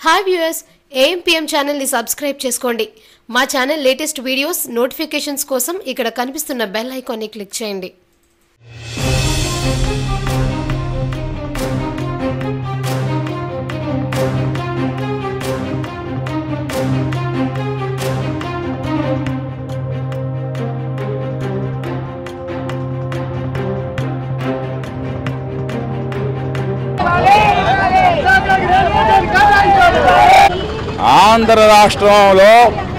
hi viewers AMPM ఛానల్ని subscribe చేసుకోండి మా ఛానల్ లేటెస్ట్ వీడియోస్ నోటిఫికేషన్స్ కోసం ఇక్కడ కనిపిస్తున్న బెల్ ఐకాన్ని క్లిక్ చేయండి ఆంధ్ర రాష్ట్రంలో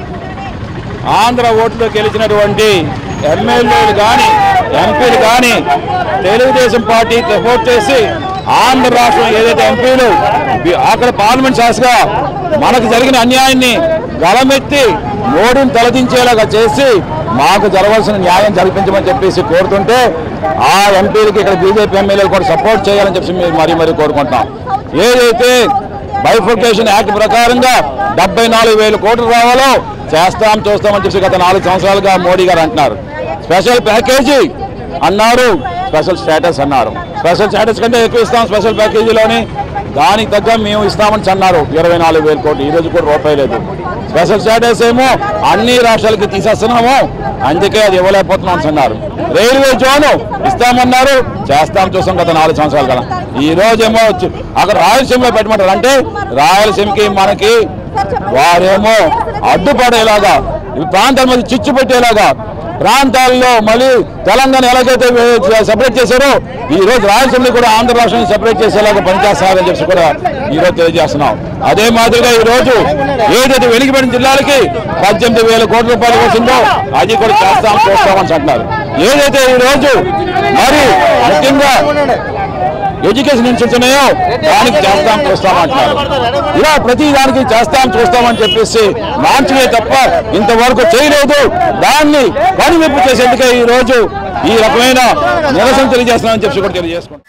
ఆంధ్ర ఓట్లు గెలిచినటువంటి ఎమ్మెల్యేలు కానీ ఎంపీలు కానీ తెలుగుదేశం పార్టీ సపోర్ట్ చేసి ఆంధ్ర రాష్ట్రం ఏదైతే ఎంపీలు బి- అక్కడ పార్లమెంట్ శాసగా మనకు జరిగిన అన్యాయాన్ని గలమెత్తి మోడీని తలదించేలాగా చేసి మాకు జరగాల్సిన న్యాయం జరిపించమని చెప్పేసి కోరుతుంటే ఆ ఎంపీలకి ఇక్కడ బీజేపీ ఎమ్మెల్యేలు కూడా సపోర్ట్ చేయాలని చెప్పి మేము మరీ మరీ కోరుకుంటున్నాం ఏదైతే బైఫర్కేషన్ యాక్ట్ ప్రకారంగా డెబ్బై నాలుగు వేల కోట్లు రావాలో చేస్తాం చూస్తామని చెప్పి గత నాలుగు సంవత్సరాలుగా మోడీ గారు అంటున్నారు స్పెషల్ ప్యాకేజీ అన్నారు స్పెషల్ స్టేటస్ అన్నారు స్పెషల్ స్టేటస్ కంటే ఎక్కువ ఇస్తాం స్పెషల్ ప్యాకేజీలోని దానికి తగ్గ మేము ఇస్తామని అన్నారు ఇరవై నాలుగు వేల కోట్లు ఈ రోజు కూడా రూపాయి లేదు స్పెషల్ స్టేటస్ ఏమో అన్ని రాష్ట్రాలకి తీసేస్తున్నాము అందుకే అది ఇవ్వలేకపోతున్నాం అన్నారు రైల్వే జోను ఇస్తామన్నారు చేస్తాం చూస్తాం గత నాలుగు సంవత్సరాలు కదా ఈ రోజేమో వచ్చి అక్కడ రాయలసీమలో పెట్టమంటారు అంటే రాయలసీమకి మనకి వారేమో అడ్డుపడేలాగా ఈ ప్రాంతాల మధ్య చిచ్చు పెట్టేలాగా ప్రాంతాల్లో మళ్ళీ తెలంగాణ ఎలాగైతే సెపరేట్ చేశారో ఈ రోజు రాయలసీమని కూడా ఆంధ్ర రాష్ట్రాన్ని సెపరేట్ చేసేలాగా పనిచేస్తారని చెప్పి కూడా ఈ రోజు తెలియజేస్తున్నాం అదే మాదిరిగా ఈ రోజు ఏదైతే వెలిగిపడిన జిల్లాలకి పద్దెనిమిది వేల కోట్ల రూపాయలు వచ్చిందో అది కూడా చేస్తాం చూస్తామని అంటున్నారు ఏదైతే ఈ రోజు మరి ముఖ్యంగా ఎడ్యుకేషన్ ఇన్స్టిట్యూట్స్ ఉన్నాయో దానికి చేస్తాం చూస్తాం అంటున్నారు ఇలా ప్రతి దానికి చేస్తాం చూస్తామని చెప్పేసి లాంచ్వే తప్ప ఇంతవరకు చేయలేదు దాన్ని కనువిప్పు చేసేందుకే ఈ రోజు ఈ రకమైన నిరసన తెలియజేస్తున్నామని చెప్పి కూడా తెలియజేసుకుంటాం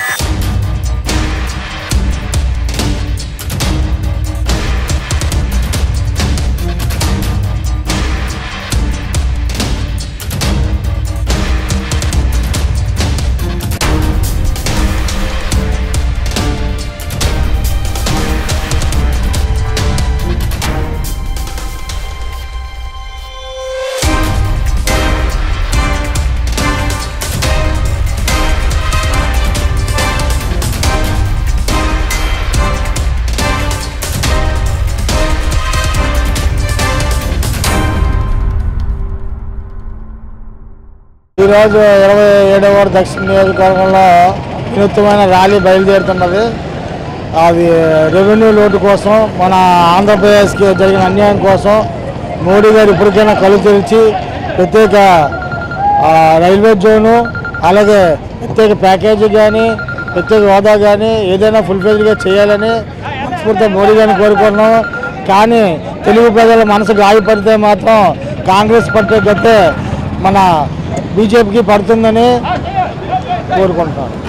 ఈరోజు ఇరవై ఏడవ వార్డు దక్షిణ నియోజకవర్గంలో వినూత్నమైన ర్యాలీ బయలుదేరుతున్నది అది రెవెన్యూ లోటు కోసం మన ఆంధ్రప్రదేశ్కి జరిగిన అన్యాయం కోసం మోడీ గారు ఇప్పటికైనా కళ్ళు తెరిచి ప్రత్యేక ఆ, రైల్వే జోను అలాగే ప్రత్యేక ప్యాకేజీ కానీ ప్రత్యేక హోదా కానీ ఏదైనా ఫుల్ఫిల్గా చేయాలని మనస్ఫూర్తిగా మోడీ గారిని కోరుకున్నాం కానీ తెలుగు ప్రజల మనసు గాయపడితే మాత్రం కాంగ్రెస్ పార్టీ గతే మన బీజేపీకి పడుతుందని కోరుకుంటున్నాను